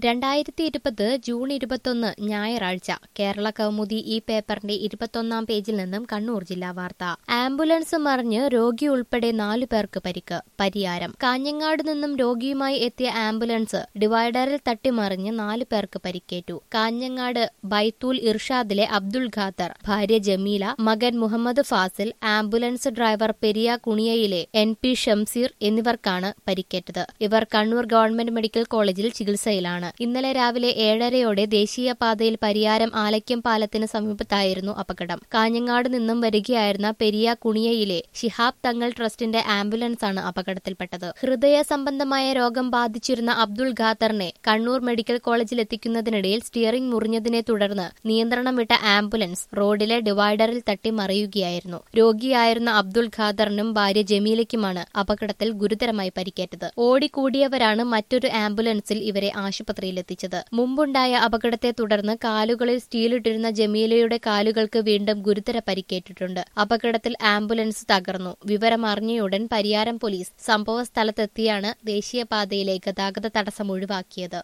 രണ്ടായിരത്തി ഇരുപത് ജൂൺ ഇരുപത്തൊന്ന് ഞായറാഴ്ച കേരള കൗമുദി ഈ പേപ്പറിന്റെ ഇരുപത്തൊന്നാം പേജിൽ നിന്നും കണ്ണൂർ ജില്ലാ വാർത്ത ആംബുലൻസ് മറിഞ്ഞ് രോഗി ഉൾപ്പെടെ നാലു പേർക്ക് പരിക്ക് പരിയാരം കാഞ്ഞങ്ങാട് നിന്നും രോഗിയുമായി എത്തിയ ആംബുലൻസ് ഡിവൈഡറിൽ തട്ടിമറിഞ്ഞ് നാലു പേർക്ക് പരിക്കേറ്റു കാഞ്ഞങ്ങാട് ബൈത്തൂൽ ഇർഷാദിലെ അബ്ദുൾ ഖാദർ ഭാര്യ ജമീല മകൻ മുഹമ്മദ് ഫാസിൽ ആംബുലൻസ് ഡ്രൈവർ പെരിയ കുണിയയിലെ എൻ പി ഷംസീർ എന്നിവർക്കാണ് പരിക്കേറ്റത് ഇവർ കണ്ണൂർ ഗവൺമെന്റ് മെഡിക്കൽ കോളേജിൽ ചികിത്സയിലാണ് ഇന്നലെ രാവിലെ ഏഴരയോടെ ദേശീയപാതയിൽ പരിയാരം ആലയ്ക്കം പാലത്തിന് സമീപത്തായിരുന്നു അപകടം കാഞ്ഞങ്ങാട് നിന്നും വരികയായിരുന്ന പെരിയ കുണിയയിലെ ശിഹാബ് തങ്ങൾ ട്രസ്റ്റിന്റെ ആംബുലൻസാണ് അപകടത്തിൽപ്പെട്ടത് ഹൃദയ സംബന്ധമായ രോഗം ബാധിച്ചിരുന്ന അബ്ദുൾ ഖാദറിനെ കണ്ണൂർ മെഡിക്കൽ കോളേജിൽ എത്തിക്കുന്നതിനിടയിൽ സ്റ്റിയറിംഗ് മുറിഞ്ഞതിനെ തുടർന്ന് നിയന്ത്രണം വിട്ട ആംബുലൻസ് റോഡിലെ ഡിവൈഡറിൽ തട്ടി മറിയുകയായിരുന്നു രോഗിയായിരുന്ന അബ്ദുൾ ഖാദറിനും ഭാര്യ ജമീലയ്ക്കുമാണ് അപകടത്തിൽ ഗുരുതരമായി പരിക്കേറ്റത് ഓടിക്കൂടിയവരാണ് മറ്റൊരു ആംബുലൻസിൽ ഇവരെ ആശുപത്രിയിലെത്തിച്ചത് മുമ്പുണ്ടായ അപകടത്തെ തുടർന്ന് കാലുകളിൽ സ്റ്റീലിട്ടിരുന്ന ജമീലയുടെ കാലുകൾക്ക് വീണ്ടും ഗുരുതര പരിക്കേറ്റിട്ടുണ്ട് അപകടത്തിൽ ആംബുലൻസ് തകർന്നു വിവരമറിഞ്ഞയുടൻ പരിയാരം പോലീസ് സംഭവ സ്ഥലത്തെത്തിയാണ് ദേശീയപാതയിലെ ഗതാഗത തടസ്സം ഒഴിവാക്കിയത്